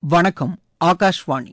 வணக்கம் ஆகாஷ்வாணி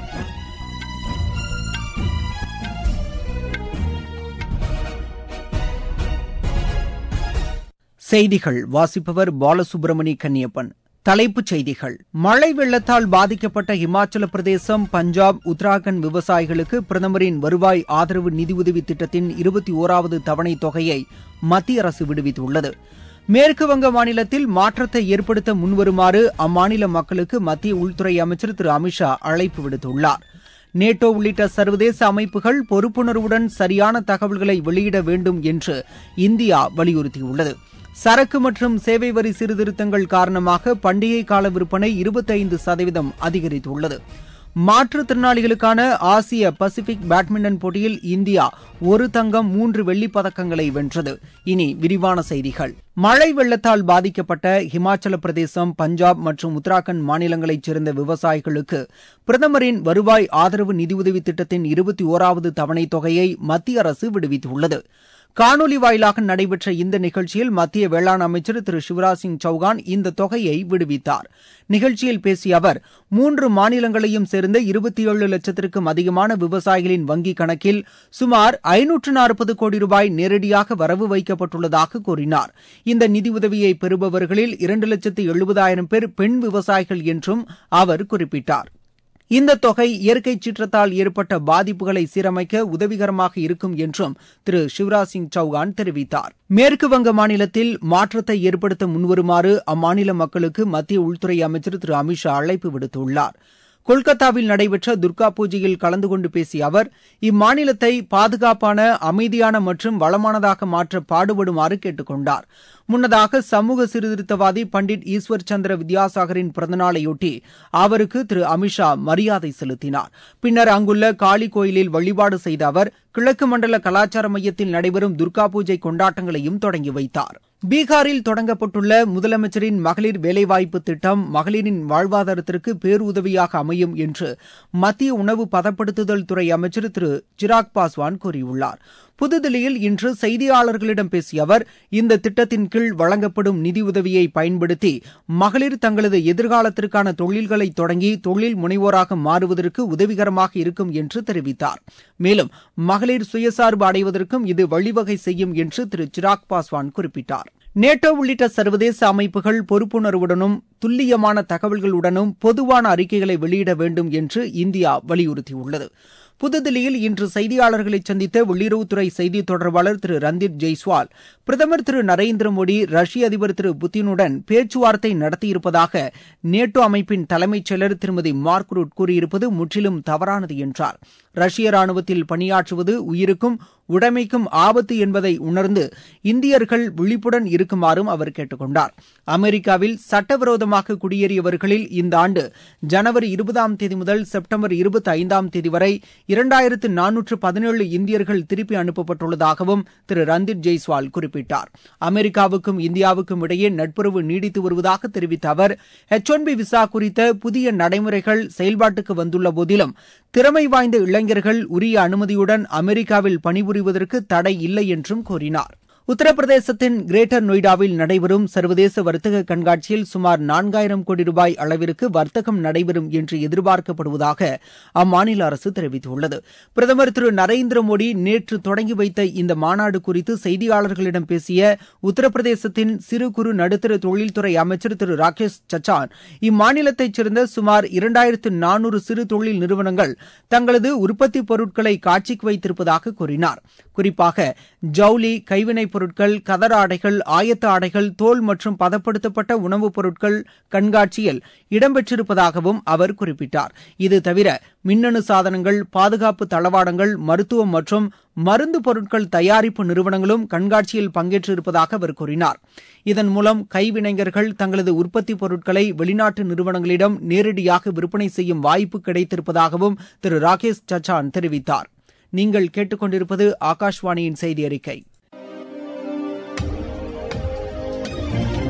செய்திகள் வாசிப்பவர் பாலசுப்ரமணி கன்னியப்பன் தலைப்புச் செய்திகள் மழை வெள்ளத்தால் பாதிக்கப்பட்ட இமாச்சல பிரதேசம் பஞ்சாப் உத்தராகண்ட் விவசாயிகளுக்கு பிரதமரின் வருவாய் ஆதரவு நிதியுதவி திட்டத்தின் இருபத்தி ஓராவது தவணை தொகையை மத்திய அரசு விடுவித்துள்ளது மேற்குவங்க மாநிலத்தில் மாற்றத்தை ஏற்படுத்த முன்வருமாறு அம்மாநில மக்களுக்கு மத்திய உள்துறை அமைச்சர் திரு அமித்ஷா அழைப்பு விடுத்துள்ளார் நேட்டோ உள்ளிட்ட சர்வதேச அமைப்புகள் பொறுப்புணர்வுடன் சரியான தகவல்களை வெளியிட வேண்டும் என்று இந்தியா வலியுறுத்தியுள்ளது சரக்கு மற்றும் சேவை வரி சீர்திருத்தங்கள் காரணமாக பண்டிகை கால விற்பனை இருபத்தைந்து சதவீதம் அதிகரித்துள்ளது மாற்றுத்திறனாளிகளுக்கான ஆசிய பசிபிக் பேட்மிண்டன் போட்டியில் இந்தியா ஒரு தங்கம் மூன்று வெள்ளிப் பதக்கங்களை வென்றது இனி விரிவான செய்திகள் மழை வெள்ளத்தால் பாதிக்கப்பட்ட இமாச்சல பிரதேசம் பஞ்சாப் மற்றும் உத்தராகண்ட் மாநிலங்களைச் சேர்ந்த விவசாயிகளுக்கு பிரதமரின் வருவாய் ஆதரவு நிதியுதவி திட்டத்தின் இருபத்தி ஓராவது தவணை தொகையை மத்திய அரசு விடுவித்துள்ளது காணொலி வாயிலாக நடைபெற்ற இந்த நிகழ்ச்சியில் மத்திய வேளாண் அமைச்சர் திரு சிவராஜ் சிங் சௌகான் இந்த தொகையை விடுவித்தார் நிகழ்ச்சியில் பேசிய அவர் மூன்று மாநிலங்களையும் சேர்ந்த இருபத்தி ஏழு லட்சத்திற்கும் அதிகமான விவசாயிகளின் வங்கிக் கணக்கில் சுமார் ஐநூற்று நாற்பது கோடி ரூபாய் நேரடியாக வரவு வைக்கப்பட்டுள்ளதாக கூறினார் இந்த நிதியுதவியை பெறுபவர்களில் இரண்டு லட்சத்து எழுபதாயிரம் பேர் பெண் விவசாயிகள் என்றும் அவர் குறிப்பிட்டார் இந்த தொகை இயற்கை சீற்றத்தால் ஏற்பட்ட பாதிப்புகளை சீரமைக்க உதவிகரமாக இருக்கும் என்றும் திரு சிவராஜ் சிங் சௌகான் தெரிவித்தார் மேற்கு வங்க மாநிலத்தில் மாற்றத்தை ஏற்படுத்த முன்வருமாறு அம்மாநில மக்களுக்கு மத்திய உள்துறை அமைச்சர் திரு அமித்ஷா அழைப்பு விடுத்துள்ளார் கொல்கத்தாவில் நடைபெற்ற துர்கா பூஜையில் கலந்து கொண்டு பேசிய அவர் இம்மாநிலத்தை பாதுகாப்பான அமைதியான மற்றும் வளமானதாக மாற்ற பாடுபடுமாறு கேட்டுக் கொண்டார் முன்னதாக சமூக சீர்திருத்தவாதி பண்டிட் ஈஸ்வர் சந்திர வித்யாசாகரின் பிறந்தநாளையொட்டி அவருக்கு திரு அமித்ஷா மரியாதை செலுத்தினார் பின்னர் அங்குள்ள காளி கோயிலில் வழிபாடு செய்த அவர் கிழக்கு மண்டல கலாச்சார மையத்தில் நடைபெறும் துர்கா பூஜை கொண்டாட்டங்களையும் தொடங்கி வைத்தார் பீகாரில் தொடங்கப்பட்டுள்ள முதலமைச்சரின் மகளிர் வேலைவாய்ப்பு திட்டம் மகளிரின் வாழ்வாதாரத்திற்கு பேருதவியாக அமையும் என்று மத்திய உணவு பதப்படுத்துதல் துறை அமைச்சர் திரு சிராக் பாஸ்வான் கூறியுள்ளார் புதுதில்லியில் இன்று செய்தியாளர்களிடம் பேசிய அவர் இந்த திட்டத்தின் கீழ் வழங்கப்படும் நிதியுதவியை பயன்படுத்தி மகளிர் தங்களது எதிர்காலத்திற்கான தொழில்களை தொடங்கி தொழில் முனைவோராக மாறுவதற்கு உதவிகரமாக இருக்கும் என்று தெரிவித்தார் மேலும் மகளிர் சுயசார்பு அடைவதற்கும் இது வழிவகை செய்யும் என்று திரு சிராக் பாஸ்வான் குறிப்பிட்டார் நேட்டோ உள்ளிட்ட சர்வதேச அமைப்புகள் பொறுப்புணர்வுடனும் துல்லியமான தகவல்களுடனும் பொதுவான அறிக்கைகளை வெளியிட வேண்டும் என்று இந்தியா வலியுறுத்தியுள்ளது புதுதில்லியில் இன்று செய்தியாளர்களை சந்தித்த வெளியுறவுத்துறை செய்தி தொடர்பாளர் திரு ரந்தீப் ஜெய்ஸ்வால் பிரதமர் திரு நரேந்திர மோடி ரஷ்ய அதிபர் திரு புத்தினுடன் பேச்சுவார்த்தை நடத்தியிருப்பதாக நேட்டோ அமைப்பின் தலைமைச் செயலர் திருமதி மார்க் ரூட் கூறியிருப்பது முற்றிலும் தவறானது என்றார் ரஷ்ய ராணுவத்தில் பணியாற்றுவது உயிருக்கும் உடைமைக்கும் ஆபத்து என்பதை உணர்ந்து இந்தியர்கள் விழிப்புடன் இருக்குமாறும் அவர் கேட்டுக் கொண்டார் அமெரிக்காவில் சட்டவிரோதமாக குடியேறியவர்களில் இந்த ஆண்டு ஜனவரி இருபதாம் தேதி முதல் செப்டம்பர் இருபத்தி ஐந்தாம் தேதி வரை இரண்டாயிரத்து நானூற்று பதினேழு இந்தியர்கள் திருப்பி அனுப்பப்பட்டுள்ளதாகவும் திரு ரந்தீப் ஜெய்ஸ்வால் குறிப்பிட்டார் அமெரிக்காவுக்கும் இந்தியாவுக்கும் இடையே நட்புறவு நீடித்து வருவதாக தெரிவித்த அவர் எச் ஒன் பி விசா குறித்த புதிய நடைமுறைகள் செயல்பாட்டுக்கு வந்துள்ள போதிலும் திறமை வாய்ந்த இளைஞர்கள் உரிய அனுமதியுடன் அமெரிக்காவில் பணிபுரிவதற்கு தடை இல்லை என்றும் கூறினார் உத்தரப்பிரதேசத்தின் கிரேட்டர் நொய்டாவில் நடைபெறும் சர்வதேச வர்த்தக கண்காட்சியில் சுமார் நான்காயிரம் கோடி ரூபாய் அளவிற்கு வர்த்தகம் நடைபெறும் என்று எதிர்பார்க்கப்படுவதாக அம்மாநில அரசு தெரிவித்துள்ளது பிரதமர் திரு நரேந்திர மோடி நேற்று தொடங்கி வைத்த இந்த மாநாடு குறித்து செய்தியாளர்களிடம் பேசிய உத்தரப்பிரதேசத்தின் சிறு குறு நடுத்தர தொழில்துறை அமைச்சர் திரு ராகேஷ் சச்சான் இம்மாநிலத்தைச் சேர்ந்த சுமார் இரண்டாயிரத்து நானூறு சிறு தொழில் நிறுவனங்கள் தங்களது உற்பத்தி பொருட்களை காட்சிக்கு வைத்திருப்பதாக கூறினார் குறிப்பாக ஜவுளி கைவினைப் பொருட்கள் கதர் ஆடைகள் ஆயத்த ஆடைகள் தோல் மற்றும் பதப்படுத்தப்பட்ட உணவுப் பொருட்கள் கண்காட்சியில் இடம்பெற்றிருப்பதாகவும் அவர் குறிப்பிட்டார் இது தவிர மின்னணு சாதனங்கள் பாதுகாப்பு தளவாடங்கள் மருத்துவம் மற்றும் மருந்து பொருட்கள் தயாரிப்பு நிறுவனங்களும் கண்காட்சியில் பங்கேற்றிருப்பதாக அவர் கூறினார் இதன் மூலம் கைவினைஞர்கள் தங்களது உற்பத்தி பொருட்களை வெளிநாட்டு நிறுவனங்களிடம் நேரடியாக விற்பனை செய்யும் வாய்ப்பு கிடைத்திருப்பதாகவும் திரு ராகேஷ் சச்சான் தெரிவித்தார் நீங்கள் கேட்டுக்கொண்டிருப்பது ஆகாஷ்வாணியின் செய்தி அறிக்கை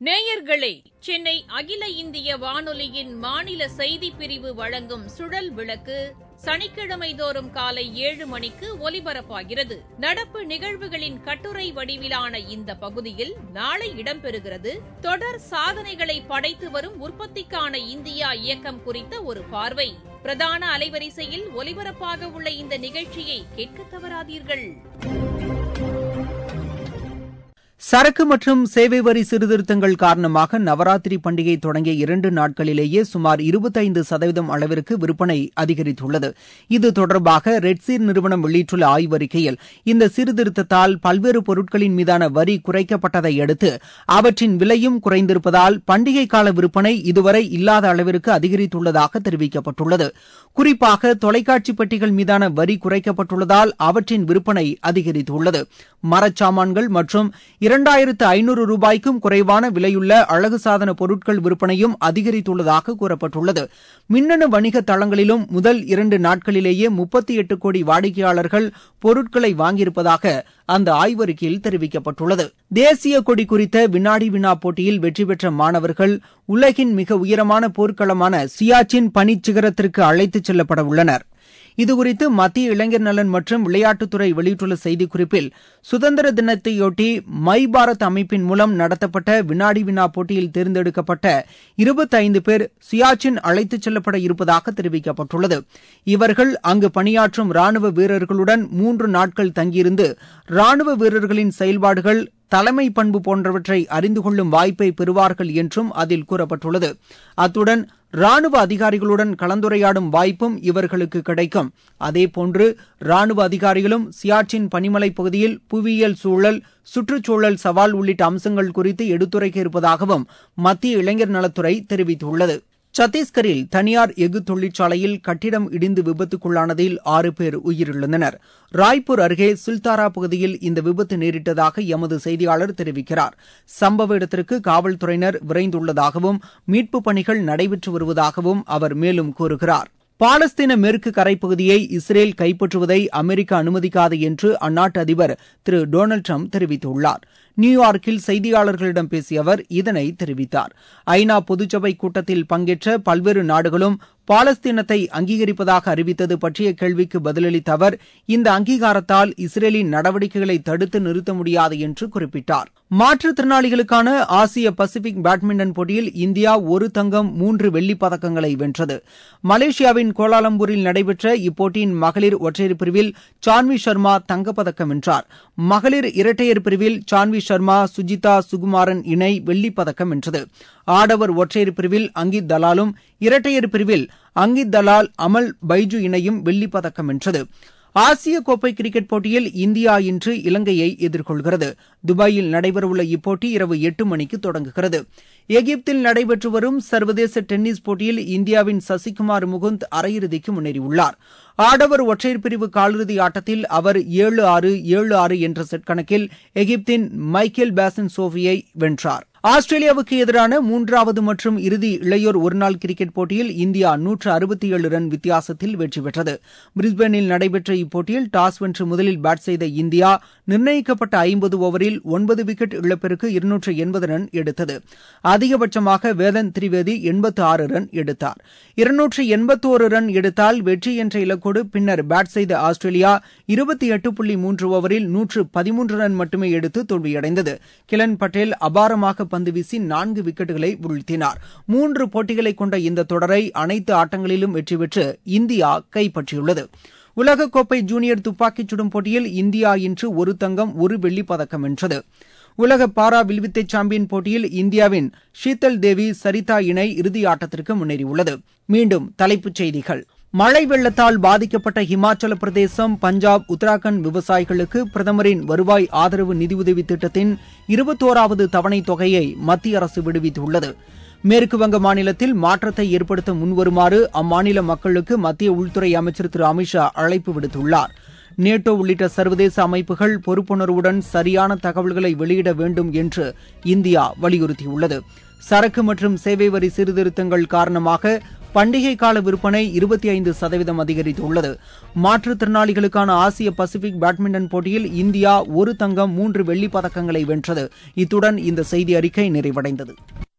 நேயர்களே சென்னை அகில இந்திய வானொலியின் மாநில செய்திப் பிரிவு வழங்கும் சுழல் விளக்கு சனிக்கிழமை தோறும் காலை ஏழு மணிக்கு ஒலிபரப்பாகிறது நடப்பு நிகழ்வுகளின் கட்டுரை வடிவிலான இந்த பகுதியில் நாளை இடம்பெறுகிறது தொடர் சாதனைகளை படைத்து வரும் உற்பத்திக்கான இந்தியா இயக்கம் குறித்த ஒரு பார்வை பிரதான அலைவரிசையில் ஒலிபரப்பாக உள்ள இந்த நிகழ்ச்சியை கேட்க தவறாதீர்கள் சரக்கு மற்றும் சேவை வரி சீர்திருத்தங்கள் காரணமாக நவராத்திரி பண்டிகை தொடங்கிய இரண்டு நாட்களிலேயே சுமார் இருபத்தைந்து சதவீதம் அளவிற்கு விற்பனை அதிகரித்துள்ளது இது தொடர்பாக ரெட்சீர் நிறுவனம் வெளியிட்டுள்ள ஆய்வறிக்கையில் இந்த சீர்திருத்தத்தால் பல்வேறு பொருட்களின் மீதான வரி குறைக்கப்பட்டதை அடுத்து அவற்றின் விலையும் குறைந்திருப்பதால் பண்டிகை கால விற்பனை இதுவரை இல்லாத அளவிற்கு அதிகரித்துள்ளதாக தெரிவிக்கப்பட்டுள்ளது குறிப்பாக தொலைக்காட்சி பெட்டிகள் மீதான வரி குறைக்கப்பட்டுள்ளதால் அவற்றின் விற்பனை அதிகரித்துள்ளது மரச்சாமான்கள் மற்றும் இரண்டாயிரத்து ஐநூறு ரூபாய்க்கும் குறைவான விலையுள்ள அழகு சாதன பொருட்கள் விற்பனையும் அதிகரித்துள்ளதாக கூறப்பட்டுள்ளது மின்னணு வணிக தளங்களிலும் முதல் இரண்டு நாட்களிலேயே முப்பத்தி எட்டு கோடி வாடிக்கையாளர்கள் பொருட்களை வாங்கியிருப்பதாக அந்த ஆய்வறிக்கையில் தெரிவிக்கப்பட்டுள்ளது தேசிய கொடி குறித்த வினாடி வினா போட்டியில் வெற்றி பெற்ற மாணவர்கள் உலகின் மிக உயரமான போர்க்களமான சியாச்சின் பனிச்சிகரத்திற்கு அழைத்துச் செல்லப்பட உள்ளனர் இதுகுறித்து மத்திய இளைஞர் நலன் மற்றும் விளையாட்டுத்துறை வெளியிட்டுள்ள செய்திக்குறிப்பில் சுதந்திர தினத்தையொட்டி மை பாரத் அமைப்பின் மூலம் நடத்தப்பட்ட வினாடி வினா போட்டியில் தேர்ந்தெடுக்கப்பட்ட இருபத்தைந்து பேர் சியாச்சின் அழைத்துச் செல்லப்பட இருப்பதாக தெரிவிக்கப்பட்டுள்ளது இவர்கள் அங்கு பணியாற்றும் ராணுவ வீரர்களுடன் மூன்று நாட்கள் தங்கியிருந்து ராணுவ வீரர்களின் செயல்பாடுகள் தலைமை பண்பு போன்றவற்றை அறிந்து கொள்ளும் வாய்ப்பை பெறுவார்கள் என்றும் அதில் கூறப்பட்டுள்ளது அத்துடன் ராணுவ அதிகாரிகளுடன் கலந்துரையாடும் வாய்ப்பும் இவர்களுக்கு கிடைக்கும் அதேபோன்று ராணுவ அதிகாரிகளும் சியாச்சின் பனிமலை பகுதியில் புவியியல் சூழல் சுற்றுச்சூழல் சவால் உள்ளிட்ட அம்சங்கள் குறித்து எடுத்துரைக்க இருப்பதாகவும் மத்திய இளைஞர் நலத்துறை தெரிவித்துள்ளது சத்தீஸ்கரில் தனியார் எஃகு தொழிற்சாலையில் கட்டிடம் இடிந்து விபத்துக்குள்ளானதில் ஆறு பேர் உயிரிழந்தனர் ராய்ப்பூர் அருகே சில்தாரா பகுதியில் இந்த விபத்து நேரிட்டதாக எமது செய்தியாளர் தெரிவிக்கிறார் சம்பவ இடத்திற்கு காவல்துறையினர் விரைந்துள்ளதாகவும் மீட்புப் பணிகள் நடைபெற்று வருவதாகவும் அவர் மேலும் கூறுகிறார் பாலஸ்தீன மேற்கு கரைப்பகுதியை இஸ்ரேல் கைப்பற்றுவதை அமெரிக்கா அனுமதிக்காது என்று அந்நாட்டு அதிபர் திரு டொனால்டு ட்ரம்ப் தெரிவித்துள்ளார் நியூயார்க்கில் செய்தியாளர்களிடம் பேசிய அவர் இதனை தெரிவித்தார் ஐநா பொதுச்சபை கூட்டத்தில் பங்கேற்ற பல்வேறு நாடுகளும் பாலஸ்தீனத்தை அங்கீகரிப்பதாக அறிவித்தது பற்றிய கேள்விக்கு பதிலளித்த அவர் இந்த அங்கீகாரத்தால் இஸ்ரேலின் நடவடிக்கைகளை தடுத்து நிறுத்த முடியாது என்று குறிப்பிட்டார் மாற்றுத்திறனாளிகளுக்கான ஆசிய பசிபிக் பேட்மிண்டன் போட்டியில் இந்தியா ஒரு தங்கம் மூன்று வெள்ளிப் பதக்கங்களை வென்றது மலேசியாவின் கோலாலம்பூரில் நடைபெற்ற இப்போட்டியின் மகளிர் ஒற்றையர் பிரிவில் சான்வி சர்மா தங்கப்பதக்கம் வென்றார் மகளிர் இரட்டையர் பிரிவில் சான்வி சர்மா சுஜிதா சுகுமாரன் இணை வெள்ளிப் பதக்கம் வென்றது ஆடவர் ஒற்றையர் பிரிவில் அங்கித் தலாலும் இரட்டையர் பிரிவில் அங்கித் தலால் அமல் பைஜு இணையும் வெள்ளிப் பதக்கம் வென்றது ஆசிய கோப்பை கிரிக்கெட் போட்டியில் இந்தியா இன்று இலங்கையை எதிர்கொள்கிறது துபாயில் நடைபெறவுள்ள இப்போட்டி இரவு எட்டு மணிக்கு தொடங்குகிறது எகிப்தில் நடைபெற்று வரும் சர்வதேச டென்னிஸ் போட்டியில் இந்தியாவின் சசிகுமார் முகுந்த் அரையிறுதிக்கு முன்னேறியுள்ளார் ஆடவர் ஒற்றையர் பிரிவு காலிறுதி ஆட்டத்தில் அவர் ஏழு ஆறு ஏழு ஆறு என்ற செட் கணக்கில் எகிப்தின் மைக்கேல் பேசன் சோஃபியை வென்றார் ஆஸ்திரேலியாவுக்கு எதிரான மூன்றாவது மற்றும் இறுதி இளையோர் ஒருநாள் கிரிக்கெட் போட்டியில் இந்தியா நூற்று அறுபத்தி ஏழு ரன் வித்தியாசத்தில் வெற்றி பெற்றது பிரிஸ்பேனில் நடைபெற்ற இப்போட்டியில் டாஸ் வென்று முதலில் பேட் செய்த இந்தியா நிர்ணயிக்கப்பட்ட ஐம்பது ஓவரில் ஒன்பது விக்கெட் இழப்பிற்கு இருநூற்று எண்பது ரன் எடுத்தது அதிகபட்சமாக வேதன் திரிவேதி எண்பத்து ஆறு ரன் எடுத்தார் இருநூற்று எண்பத்தோரு ரன் எடுத்தால் வெற்றி என்ற இலக்கோடு பின்னர் பேட் செய்த ஆஸ்திரேலியா இருபத்தி எட்டு புள்ளி மூன்று ஓவரில் நூற்று பதிமூன்று ரன் மட்டுமே எடுத்து தோல்வியடைந்தது கிலன் பட்டேல் அபாரமாக பந்து வீசி நான்கு விக்கெட்டுகளை வீழ்த்தினார் மூன்று போட்டிகளை கொண்ட இந்த தொடரை அனைத்து ஆட்டங்களிலும் வெற்றி பெற்று இந்தியா கைப்பற்றியுள்ளது உலகக்கோப்பை ஜூனியர் துப்பாக்கிச் சுடும் போட்டியில் இந்தியா இன்று ஒரு தங்கம் ஒரு வெள்ளிப் பதக்கம் வென்றது உலக பாரா வில்வித்தை சாம்பியன் போட்டியில் இந்தியாவின் ஷீதல் தேவி சரிதா இணை இறுதி ஆட்டத்திற்கு முன்னேறியுள்ளது மீண்டும் தலைப்புச் செய்திகள் மழை வெள்ளத்தால் பாதிக்கப்பட்ட இமாச்சல பிரதேசம் பஞ்சாப் உத்தராகண்ட் விவசாயிகளுக்கு பிரதமரின் வருவாய் ஆதரவு நிதியுதவி திட்டத்தின் இருபத்தோராவது தவணைத் தொகையை மத்திய அரசு விடுவித்துள்ளது மேற்குவங்க மாநிலத்தில் மாற்றத்தை ஏற்படுத்த முன்வருமாறு அம்மாநில மக்களுக்கு மத்திய உள்துறை அமைச்சர் திரு அமித்ஷா அழைப்பு விடுத்துள்ளார் நேட்டோ உள்ளிட்ட சர்வதேச அமைப்புகள் பொறுப்புணர்வுடன் சரியான தகவல்களை வெளியிட வேண்டும் என்று இந்தியா வலியுறுத்தியுள்ளது சரக்கு மற்றும் சேவை வரி சீர்திருத்தங்கள் காரணமாக பண்டிகை கால விற்பனை இருபத்தி ஐந்து சதவீதம் அதிகரித்துள்ளது மாற்றுத்திறனாளிகளுக்கான ஆசிய பசிபிக் பேட்மிண்டன் போட்டியில் இந்தியா ஒரு தங்கம் மூன்று வெள்ளிப் பதக்கங்களை வென்றது இத்துடன் இந்த செய்தி அறிக்கை நிறைவடைந்தது